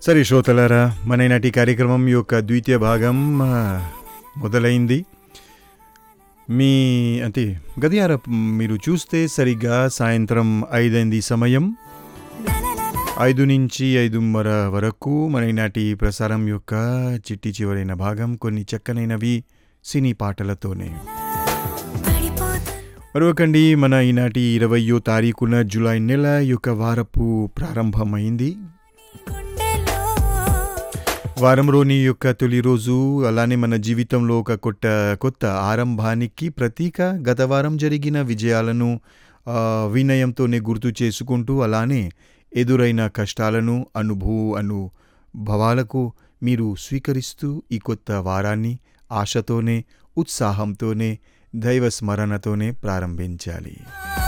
సరే శ్రోతలారా మన ఈనాటి కార్యక్రమం యొక్క ద్వితీయ భాగం ఆ, మొదలైంది మీ అంటే గదియార మీరు చూస్తే సరిగ్గా సాయంత్రం ఐదైంది సమయం ఐదు నుంచి ఐదున్నర వరకు మన ఈనాటి ప్రసారం యొక్క చిట్టి చివరైన భాగం కొన్ని చక్కనైనవి సినీ పాటలతోనే మరొకండి మన ఈనాటి ఇరవయో తారీఖున జూలై నెల యొక్క వారపు ప్రారంభమైంది వారంలోని యొక్క తొలి రోజు అలానే మన జీవితంలో ఒక కొత్త కొత్త ఆరంభానికి ప్రతీక గత వారం జరిగిన విజయాలను ఆ, వినయంతోనే గుర్తు చేసుకుంటూ అలానే ఎదురైన కష్టాలను అనుభూ అనుభవాలకు మీరు స్వీకరిస్తూ ఈ కొత్త వారాన్ని ఆశతోనే ఉత్సాహంతోనే దైవ స్మరణతోనే ప్రారంభించాలి